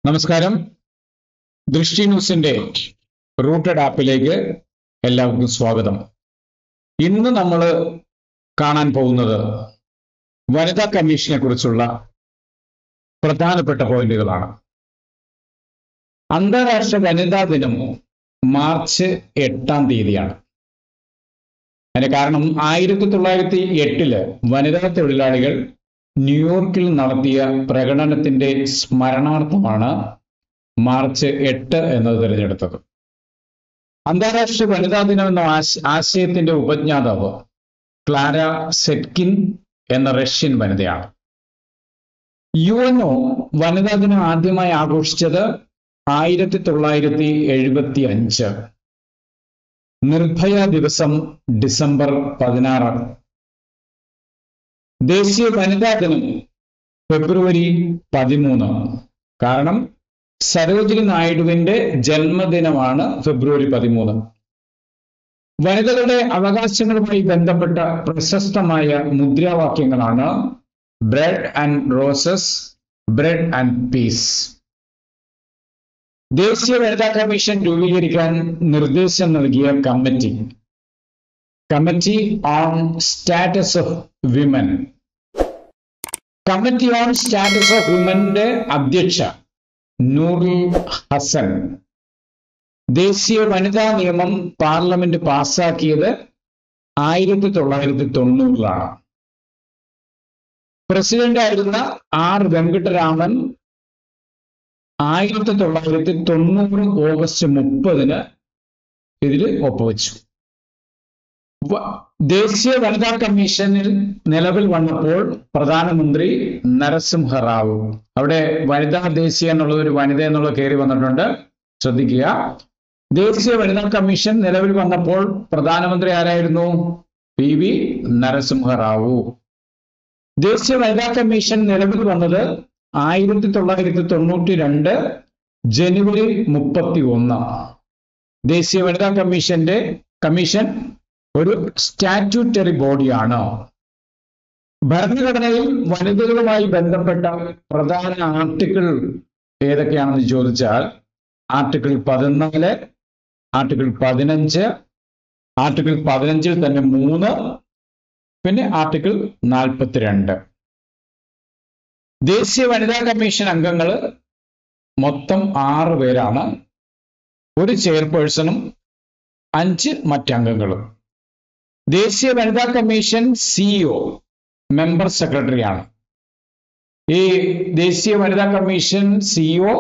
നമസ്കാരം ദൃഷ്ടി ന്യൂസിന്റെ റൂട്ടഡ് ആപ്പിലേക്ക് എല്ലാവർക്കും സ്വാഗതം ഇന്ന് നമ്മൾ കാണാൻ പോകുന്നത് വനിതാ കമ്മീഷനെ കുറിച്ചുള്ള പ്രധാനപ്പെട്ട പോയിന്റുകളാണ് അന്താരാഷ്ട്ര വനിതാ ദിനം മാർച്ച് എട്ടാം തീയതിയാണ് അതിന് കാരണം ആയിരത്തി തൊള്ളായിരത്തി എട്ടില് വനിതാ തൊഴിലാളികൾ ന്യൂയോർക്കിൽ നടത്തിയ പ്രകടനത്തിന്റെ സ്മരണാർത്ഥമാണ് മാർച്ച് എട്ട് എന്നത് തിരഞ്ഞെടുത്തത് അന്താരാഷ്ട്ര വനിതാ ദിനം എന്ന ആശ- ആശയത്തിന്റെ ഉപജ്ഞാതാവ് ക്ലാര സെറ്റ്കിൻ എന്ന റഷ്യൻ വനിതയാണ് യു എൻ ഒ വനിതാ ദിനം ആദ്യമായി ആഘോഷിച്ചത് ആയിരത്തി തൊള്ളായിരത്തി എഴുപത്തി അഞ്ച് നിർഭയ ദിവസം ഡിസംബർ പതിനാറ് ദേശീയ വനിതാ ദിനം ഫെബ്രുവരി പതിമൂന്ന് കാരണം സരോജിനി നായിഡുവിന്റെ ജന്മദിനമാണ് ഫെബ്രുവരി പതിമൂന്ന് വനിതകളുടെ അവകാശങ്ങളുമായി ബന്ധപ്പെട്ട പ്രശസ്തമായ മുദ്രാവാക്യങ്ങളാണ് bread and roses bread and peace ദേശീയ വനിതാ കമ്മീഷൻ രൂപീകരിക്കാൻ നിർദ്ദേശം നൽകിയ committee committee on status of women committee on status of വിമന്റെ അധ്യക്ഷ നൂറുൽ ഹസൻ ദേശീയ വനിതാ നിയമം പാർലമെന്റ് പാസാക്കിയത് ആയിരത്തി തൊള്ളായിരത്തി തൊണ്ണൂറിലാണ് പ്രസിഡന്റ് ആയിരുന്ന ആർ വെങ്കട്ടരാമൻ ആയിരത്തി തൊള്ളായിരത്തി തൊണ്ണൂറ് ഓഗസ്റ്റ് മുപ്പതിന് ഇതിൽ ഒപ്പുവെച്ചു വ- ദേശീയ വനിതാ കമ്മീഷനിൽ നിലവിൽ വന്നപ്പോൾ പ്രധാനമന്ത്രി നരസിംഹ റാവു അവിടെ വനിതാ ദേശീയ എന്നുള്ളത് ഒരു വനിത എന്നുള്ളത് കയറി വന്നിട്ടുണ്ട് ശ്രദ്ധിക്കുക ദേശീയ വനിതാ കമ്മീഷൻ നിലവിൽ വന്നപ്പോൾ പ്രധാനമന്ത്രി ആരായിരുന്നു പി വി നരസിംഹ റാവു ദേശീയ വനിതാ കമ്മീഷൻ നിലവിൽ വന്നത് ആയിരത്തി തൊള്ളായിരത്തി തൊണ്ണൂറ്റി രണ്ട് ജനുവരി മുപ്പത്തി ഒന്ന് ദേശീയ വനിതാ കമ്മീഷന്റെ കമ്മീഷൻ ഒരു സ്റ്റാറ്റ്യൂട്ടറി ബോഡിയാണ് ഭരണഘടനയിൽ വനിതകളുമായി ബന്ധപ്പെട്ട പ്രധാന ആർട്ടിക്കിൾ ഏതൊക്കെയാണെന്ന് ചോദിച്ചാൽ ആർട്ടിക്കിൾ പതിനാല് ആർട്ടിക്കിൾ പതിനഞ്ച് ആർട്ടിക്കിൾ പതിനഞ്ചിൽ തന്നെ മൂന്ന് പിന്നെ ആർട്ടിക്കിൾ നാൽപ്പത്തിരണ്ട് ദേശീയ വനിതാ കമ്മീഷൻ അംഗങ്ങൾ മൊത്തം ആറ് പേരാണ് ഒരു ചെയർപേഴ്സണും അഞ്ച് മറ്റംഗങ്ങളും ദേശീയ വനിതാ കമ്മീഷൻ സിഇഒ മെമ്പർ സെക്രട്ടറിയാണ് ഈ ദേശീയ വനിതാ കമ്മീഷൻ സിഇഒ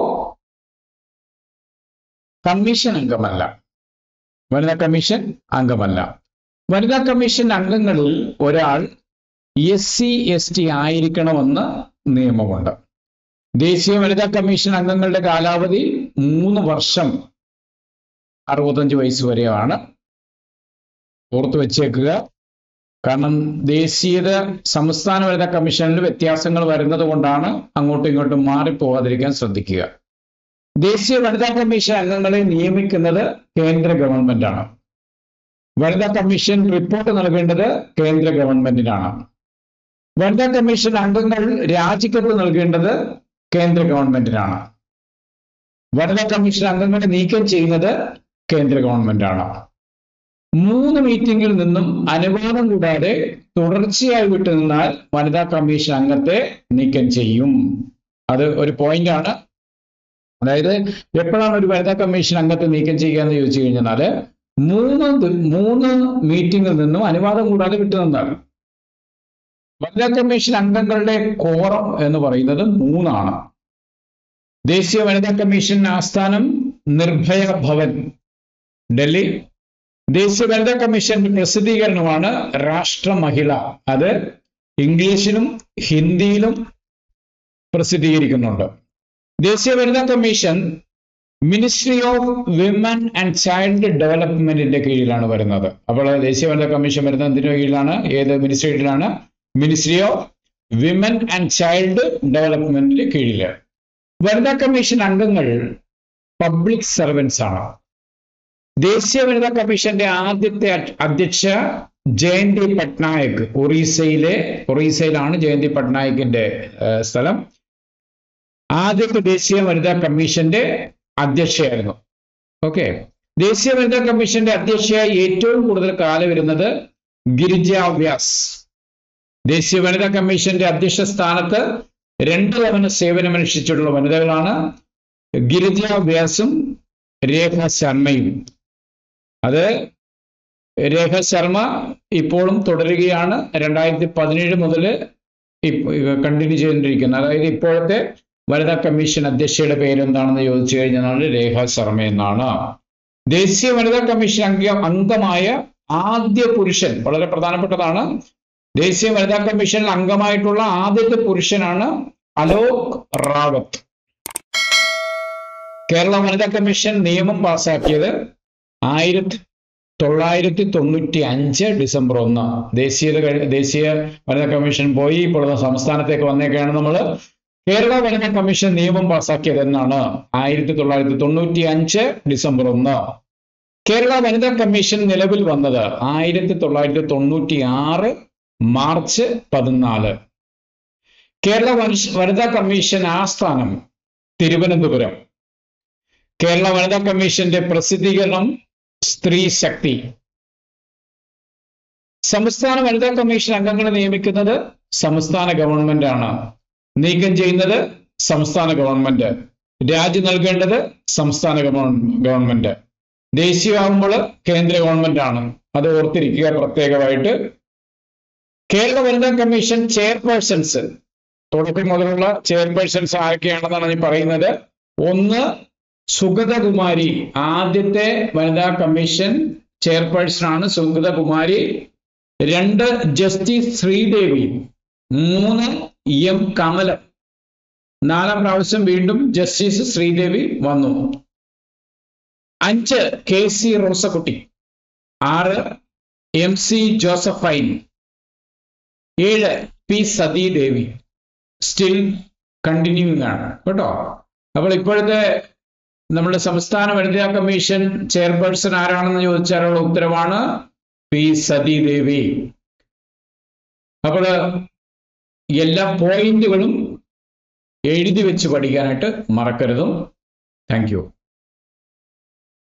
കമ്മീഷൻ അംഗമല്ല വനിതാ കമ്മീഷൻ അംഗമല്ല വനിതാ കമ്മീഷൻ അംഗങ്ങളിൽ ഒരാൾ എസ് സി എസ് ടി ആയിരിക്കണമെന്ന് നിയമമുണ്ട് ദേശീയ വനിതാ കമ്മീഷൻ അംഗങ്ങളുടെ കാലാവധി മൂന്ന് വർഷം അറുപത്തഞ്ച് വയസ്സ് വരെയാണ് ഓർത്തു വെച്ചേക്കുക കാരണം ദേശീയത സംസ്ഥാന വനിതാ കമ്മീഷനിൽ വ്യത്യാസങ്ങൾ വരുന്നത് കൊണ്ടാണ് അങ്ങോട്ടും ഇങ്ങോട്ടും മാറിപ്പോകാതിരിക്കാൻ ശ്രദ്ധിക്കുക ദേശീയ വനിതാ കമ്മീഷൻ അംഗങ്ങളെ നിയമിക്കുന്നത് കേന്ദ്ര ഗവൺമെന്റാണ് വനിതാ കമ്മീഷൻ റിപ്പോർട്ട് നൽകേണ്ടത് കേന്ദ്ര ഗവൺമെന്റിനാണ് വനിതാ കമ്മീഷൻ അംഗങ്ങൾ രാജിക്കത്ത് നൽകേണ്ടത് കേന്ദ്ര ഗവൺമെന്റിനാണ് വനിതാ കമ്മീഷൻ അംഗങ്ങളെ നീക്കം ചെയ്യുന്നത് കേന്ദ്ര ഗവൺമെന്റാണ് മൂന്ന് മീറ്റിംഗിൽ നിന്നും അനുവാദം കൂടാതെ തുടർച്ചയായി വിട്ടുനിന്നാൽ വനിതാ കമ്മീഷൻ അംഗത്തെ നീക്കം ചെയ്യും അത് ഒരു പോയിന്റ് ആണ് അതായത് എപ്പോഴാണ് ഒരു വനിതാ കമ്മീഷൻ അംഗത്തെ നീക്കം ചെയ്യുക എന്ന് ചോദിച്ചു കഴിഞ്ഞാല് മൂന്ന് ദി- മൂന്ന് മീറ്റിംഗിൽ നിന്നും അനുവാദം കൂടാതെ വിട്ടുനിന്നാൽ വനിതാ കമ്മീഷൻ അംഗങ്ങളുടെ കോറം എന്ന് പറയുന്നത് മൂന്നാണ് ദേശീയ വനിതാ കമ്മീഷൻ ആസ്ഥാനം നിർഭയ ഭവൻ ഡൽഹി ദേശീയ വനിതാ കമ്മീഷന്റെ പ്രസിദ്ധീകരണമാണ് രാഷ്ട്ര മഹിള അത് ഇംഗ്ലീഷിലും ഹിന്ദിയിലും പ്രസിദ്ധീകരിക്കുന്നുണ്ട് ദേശീയ വനിതാ commission ministry of women and child ഡെവലപ്മെന്റിന്റെ കീഴിലാണ് വരുന്നത് അപ്പോൾ ദേശീയ വനിതാ കമ്മീഷൻ വരുന്നത് എന്തിന്റെ കീഴിലാണ് ഏത് മിനിസ്ട്രിയുടെ കീഴിലാണ് ministry of women and child ഡെവലപ്മെന്റിന്റെ കീഴില് വനിതാ കമ്മീഷൻ അംഗങ്ങൾ പബ്ലിക് സർവൻസ് ആണ് ദേശീയ വനിതാ കമ്മീഷന്റെ ആദ്യത്തെ അ- അധ്യക്ഷ ജയന്തി പട്നായക് ഒറീസയിലെ ഒറീസയിലാണ് ജയന്തി പട്നായകിന്റെ ഏഹ്, സ്ഥലം ആദ്യത്തെ ദേശീയ വനിതാ കമ്മീഷന്റെ അധ്യക്ഷയായിരുന്നു ഓക്കെ ദേശീയ വനിതാ കമ്മീഷന്റെ അധ്യക്ഷയായി ഏറ്റവും കൂടുതൽ കാലം വരുന്നത് ഗിരിജ വ്യാസ് ദേശീയ വനിതാ കമ്മീഷന്റെ അധ്യക്ഷ സ്ഥാനത്ത് രണ്ട് തവണ സേവനമനുഷ്ഠിച്ചിട്ടുള്ള വനിതകളാണ് ഗിരിജ വ്യാസും രേഖ ശർമ്മയും അത് രേഖ ശർമ്മ ഇപ്പോഴും തുടരുകയാണ് രണ്ടായിരത്തി പതിനേഴ് മുതൽ കണ്ടിന്യൂ ചെയ്തുകൊണ്ടിരിക്കുന്നത് അതായത് ഇപ്പോഴത്തെ വനിതാ കമ്മീഷൻ അധ്യക്ഷയുടെ പേര് എന്താണെന്ന് ചോദിച്ചു കഴിഞ്ഞാൽ രേഖ ശർമ്മ എന്നാണ് ദേശീയ വനിതാ കമ്മീഷൻ അംഗ അംഗമായ ആദ്യ പുരുഷൻ വളരെ പ്രധാനപ്പെട്ടതാണ് ദേശീയ വനിതാ കമ്മീഷനിൽ അംഗമായിട്ടുള്ള ആദ്യത്തെ പുരുഷനാണ് അലോക് റാവത്ത് കേരള വനിതാ കമ്മീഷൻ നിയമം പാസാക്കിയത് ആയിരത്തി തൊള്ളായിരത്തി തൊണ്ണൂറ്റി അഞ്ച് ഡിസംബർ ഒന്ന് ദേശീയ ദേശീയ വനിതാ കമ്മീഷൻ പോയി ഇപ്പോൾ സംസ്ഥാനത്തേക്ക് വന്നേക്കാണ് നമ്മൾ കേരള വനിതാ കമ്മീഷൻ നിയമം പാസാക്കിയത് എന്നാണ് ആയിരത്തി തൊള്ളായിരത്തി തൊണ്ണൂറ്റി അഞ്ച് ഡിസംബർ ഒന്ന് കേരള വനിതാ കമ്മീഷൻ നിലവിൽ വന്നത് ആയിരത്തി തൊള്ളായിരത്തി തൊണ്ണൂറ്റി ആറ് മാർച്ച് പതിനാല് കേരള വനിതാ കമ്മീഷൻ ആസ്ഥാനം തിരുവനന്തപുരം കേരള വനിതാ കമ്മീഷന്റെ പ്രസിദ്ധീകരണം സ്ത്രീ ശക്തി സംസ്ഥാന വനിതാ കമ്മീഷൻ അംഗങ്ങളെ നിയമിക്കുന്നത് സംസ്ഥാന ഗവൺമെന്റ് ആണ് നീക്കം ചെയ്യുന്നത് സംസ്ഥാന ഗവൺമെന്റ് രാജി നൽകേണ്ടത് സംസ്ഥാന ഗവൺമെന്റ് ദേശീയമാകുമ്പോൾ കേന്ദ്ര ഗവൺമെന്റ് ആണ് അത് ഓർത്തിരിക്കുക പ്രത്യേകമായിട്ട് കേരള വനിതാ കമ്മീഷൻ ചെയർപേഴ്സൺസ് തുടക്കം മുതലുള്ള ചെയർപേഴ്സൺസ് ആരൊക്കെയാണെന്നാണ് ഞാൻ പറയുന്നത് ഒന്ന് സുഗതകുമാരി ആദ്യത്തെ വനിതാ കമ്മീഷൻ ചെയർപേഴ്സൺ ആണ് സുഗതകുമാരി രണ്ട് ജസ്റ്റിസ് ശ്രീദേവി മൂന്ന് എം കമലം നാലാം പ്രാവശ്യം വീണ്ടും ജസ്റ്റിസ് ശ്രീദേവി വന്നു അഞ്ച് കെ സി റോസക്കുട്ടി ആറ് എം സി ജോസഫൈൻ ഏഴ് പി സതീദേവി സ്റ്റിൽ കണ്ടിന്യൂയിങ് ആണ് കേട്ടോ അപ്പോൾ ഇപ്പോഴത്തെ നമ്മുടെ സംസ്ഥാന വനിതാ കമ്മീഷൻ ചെയർപേഴ്സൺ ആരാണെന്ന് ചോദിച്ചാലുള്ള ഉത്തരവാണ് പി സതീദേവി അപ്പോൾ എല്ലാ പോയിന്റുകളും എഴുതി വെച്ച് പഠിക്കാനായിട്ട് മറക്കരുതും താങ്ക് യു